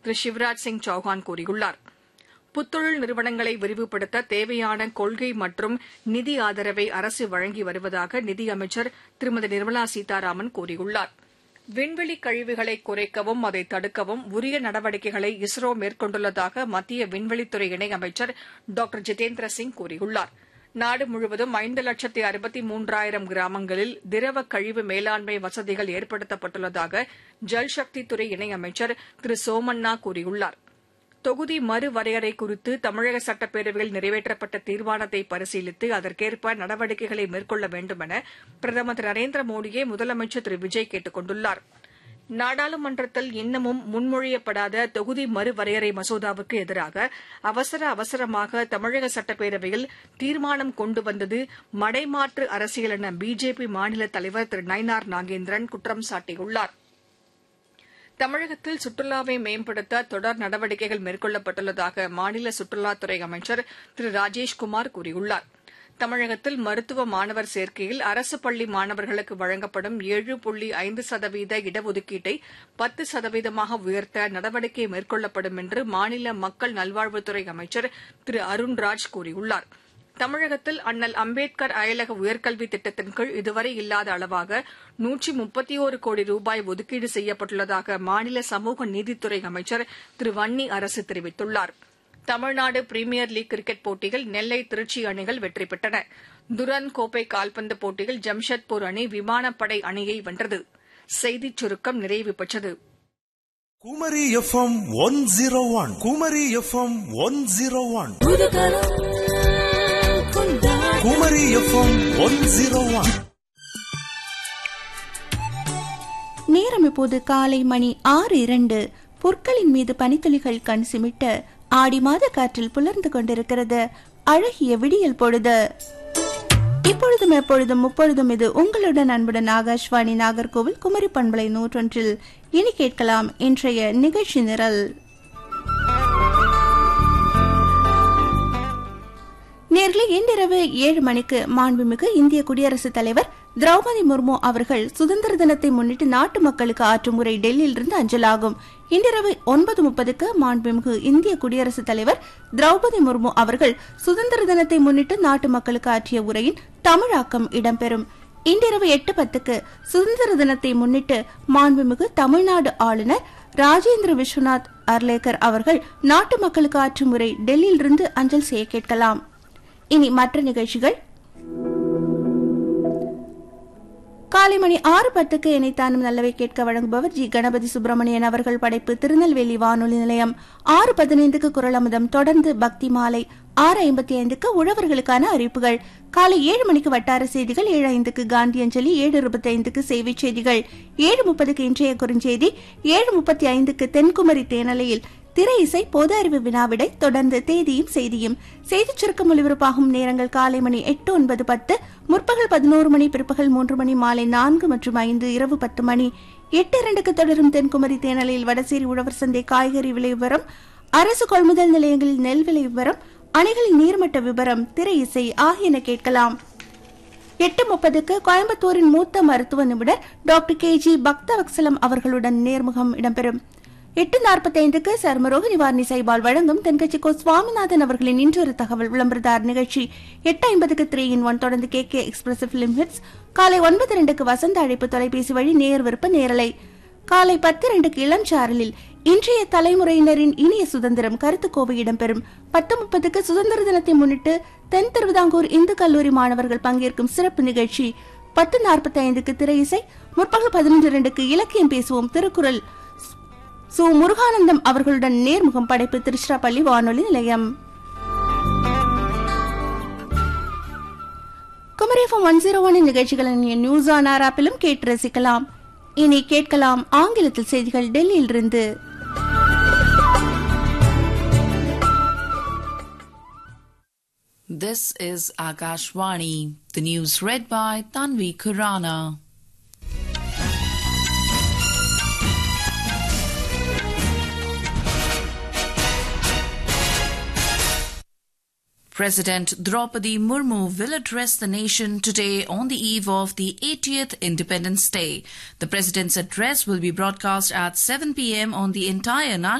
திரு சிவராஜ் சிங் சௌஹான் கூறியுள்ளார் புத்தொழில் நிறுவனங்களை விரிவுபடுத்த தேவையான கொள்கை மற்றும் நிதி ஆதரவை அரசு வழங்கி வருவதாக நிதியமைச்சர் திருமதி நிர்மலா சீதாராமன் கூறியுள்ளார் விண்வெளி கழிவுகளை குறைக்கவும் அதை தடுக்கவும் உரிய நடவடிக்கைகளை இஸ்ரோ மேற்கொண்டுள்ளதாக மத்திய விண்வெளித்துறை இணையமைச்சர் டாக்டர் ஜிதேந்திர சிங் கூறியுள்ளார் நாடு முழுவதும் ஐந்து லட்சத்து அறுபத்தி மூன்றாயிரம் கிராமங்களில் திரவ கழிவு மேலாண்மை வசதிகள் ஏற்படுத்தப்பட்டுள்ளதாக ஜல்சக்தித்துறை இணையமைச்சர் திரு சோமண்ணா கூறியுள்ளார் தொகுதி மறுவரையறை குறித்து தமிழக சட்டப்பேரவையில் நிறைவேற்றப்பட்ட தீர்மானத்தை பரிசீலித்து அதற்கேற்ப நடவடிக்கைகளை மேற்கொள்ள வேண்டும் என பிரதமர் திரு நரேந்திர மோடியை முதலமைச்சர் திரு விஜய் கேட்டுக் கொண்டுள்ளார் நாடாளுமன்றத்தில் இன்னமும் முன்மொழியப்படாத தொகுதி மறுவரையறை மசோதாவுக்கு எதிராக அவசர அவசரமாக தமிழக சட்டப்பேரவையில் தீர்மானம் கொண்டு வந்தது மடைமாற்று அரசியல் என பிஜேபி மாநில தலைவர் திரு நயினார் நாகேந்திரன் குற்றம் சாட்டியுள்ளார் தமிழகத்தில் சுற்றுலாவை மேம்படுத்த தொடர் நடவடிக்கைகள் மேற்கொள்ளப்பட்டுள்ளதாக மாநில சுற்றுலாத்துறை அமைச்சர் திரு ராஜேஷ்குமார் கூறியுள்ளார் தமிழகத்தில் மருத்துவ மாணவர் சேர்க்கையில் அரசு பள்ளி மாணவர்களுக்கு வழங்கப்படும் ஏழு புள்ளி ஐந்து சதவீத இடஒதுக்கீட்டை பத்து சதவீதமாக உயர்த்த நடவடிக்கை மேற்கொள்ளப்படும் என்று மாநில மக்கள் நல்வாழ்வுத்துறை அமைச்சர் திரு அருண்ராஜ் கூறியுள்ளார் தமிழகத்தில் அண்ணல் அம்பேத்கர் அயலக உயர்கல்வி திட்டத்தின் கீழ் இதுவரை இல்லாத அளவாக நூற்றி முப்பத்தி ஒரு கோடி ரூபாய் ஒதுக்கீடு செய்யப்பட்டுள்ளதாக மாநில சமூக நீதித்துறை அமைச்சர் திரு வன்னி அரசு தெரிவித்துள்ளாா் தமிழ்நாடு பிரீமியர் லீக் கிரிக்கெட் போட்டியில் நெல்லை திருச்சி அணிகள் வெற்றி பெற்றன துரன் கோப்பை கால்பந்து போட்டியில் ஜம்ஷெட்பூர் அணி விமானப்படை அணியை வென்றது செய்திச் சுருக்கம் நிறைவு பெற்றது Kumari FM one zero one Kumari FM one zero one Kumari FM one zero one நேரம் இப்போது காலை மணி ஆறு இரண்டு பொற்களின் மீது பனித்துளிகள் கண் சிமிட்ட ஆடி மாத காற்றில் புலர்ந்து கொண்டிருக்கிறது அழகிய விடியல் பொழுது இப்பொழுதும் எப்பொழுதும் முப்பொழுதும் இது உங்களுடன் அன்புடன் ஆகாஷ்வாணி நாகர்கோவில் குமரி பண்பலை நூற்றொன்றில் இனி கேட்கலாம் இன்றைய நிகழ்ச்சி நிரல் நேர்களே இன்றிரவு ஏழு மணிக்கு மாண்புமிகு இந்திய குடியரசுத் தலைவர் திரௌபதி முர்மு அவர்கள் சுதந்திர தினத்தை முன்னிட்டு நாட்டு மக்களுக்கு ஆற்றும் உரை டெல்லியிலிருந்து அஞ்சலாகும் இன்றிரவு ஒன்பது முப்பதுக்கு மாண்புமிகு இந்திய குடியரசுத் தலைவர் திரௌபதி முர்மு அவர்கள் சுதந்திர தினத்தை முன்னிட்டு நாட்டு மக்களுக்கு ஆற்றிய உரையின் தமிழாக்கம் இடம்பெறும் இன்றிரவு எட்டு பத்துக்கு சுதந்திர தினத்தை முன்னிட்டு மாண்புமிகு தமிழ்நாடு ஆளுநர் ராஜேந்திர விஸ்வநாத் அர்லேக்கர் அவர்கள் நாட்டு மக்களுக்கு ஆற்றும் உரை டெல்லியிலிருந்து அஞ்சல் செய்ய கேட்கலாம் இனி மற்ற நிகழ்ச்சிகள் காலை மணி ஆறு பத்துக்கு இணைத்தானும் நல்லவை கேட்க வழங்குபவர் ஜி கணபதி சுப்பிரமணியன் அவர்கள் படைப்பு திருநெல்வேலி வானொலி நிலையம் ஆறு பதினைந்துக்கு குரல் அமுதம் தொடர்ந்து பக்தி மாலை ஆறு ஐம்பத்தி ஐந்துக்கு உழவர்களுக்கான அறிவிப்புகள் காலை ஏழு மணிக்கு வட்டார செய்திகள் ஏழு ஐந்துக்கு காந்தி அஞ்சலி ஏழு இருபத்தி ஐந்துக்கு செய்தி செய்திகள் ஏழு முப்பதுக்கு இன்றைய குறுஞ்செய்தி ஏழு முப்பத்தி ஐந்துக்கு தென்குமரி தேனலையில் திரை இசை பொது அறிவு வினாவிடை தொடர்ந்து தேதியும் செய்தியும் செய்திச் சுருக்கம் ஒலிபரப்பாகும் நேரங்கள் காலை மணி எட்டு ஒன்பது பத்து முற்பகல் பதினோரு மணி பிற்பகல் மூன்று மணி மாலை நான்கு மற்றும் ஐந்து இரவு பத்து மணி எட்டு இரண்டுக்கு தொடரும் தென்குமரி தேனலையில் வடசேரி உழவர் சந்தை காய்கறி விலை விவரம் அரசு கொள்முதல் நிலையங்களில் நெல் விலை விவரம் அணைகளின் நீர்மட்ட விவரம் திரை இசை ஆகியன கேட்கலாம் எட்டு முப்பதுக்கு கோயம்புத்தூரின் மூத்த மருத்துவ நிபுணர் டாக்டர் கே ஜி பக்தவக்சலம் அவர்களுடன் நேர்முகம் இடம்பெறும் எட்டு நாற்பத்தைந்துக்கு சர்மரோக நிவாரணி சைபால் வழங்கும் தென்கட்சி கோ சுவாமிநாதன் அவர்களின் இன்றொரு தகவல் விளம்பரதார் நிகழ்ச்சி எட்டு ஐம்பதுக்கு த்ரீ இன் ஒன் தொடர்ந்து K K express film hits காலை ஒன்பது ரெண்டுக்கு வசந்த அழைப்பு தொலைபேசி வழி நேர் விருப்ப நேரலை காலை பத்து ரெண்டுக்கு இளம் சாரலில் இன்றைய தலைமுறையினரின் இனிய சுதந்திரம் கருத்துக்கோவை இடம்பெறும் பத்து முப்பதுக்கு சுதந்திர தினத்தை முன்னிட்டு தென் திருவிதாங்கூர் இந்து கல்லூரி மாணவர்கள் பங்கேற்கும் சிறப்பு நிகழ்ச்சி பத்து நாற்பத்தி ஐந்துக்கு திரை இசை முற்பகல் பதினொன்று ரெண்டுக்கு இலக்கியம் பேசுவோம் திருக்குறள் சு முருகானந்தம் அவர்களுடன் நேர்முகம் படைப்பு திருச்சிராப்பள்ளி வானொலி நிலையம் குமரிஃபம் ஒன் ஜீரோ ஒன் நிகழ்ச்சிகளின் நியூஸ் ஆன் ஆர் ஆப்பிலும் கேட்டு ரசிக்கலாம் இனி கேட்கலாம் ஆங்கிலத்தில் செய்திகள் டெல்லியிலிருந்து This is Akashvani. The news read by Tanvi Kurana. President Draupadi Murmu will address the nation today on the eve of the 80th Independence Day. The president's address will be broadcast at 7 p.m. on the entire national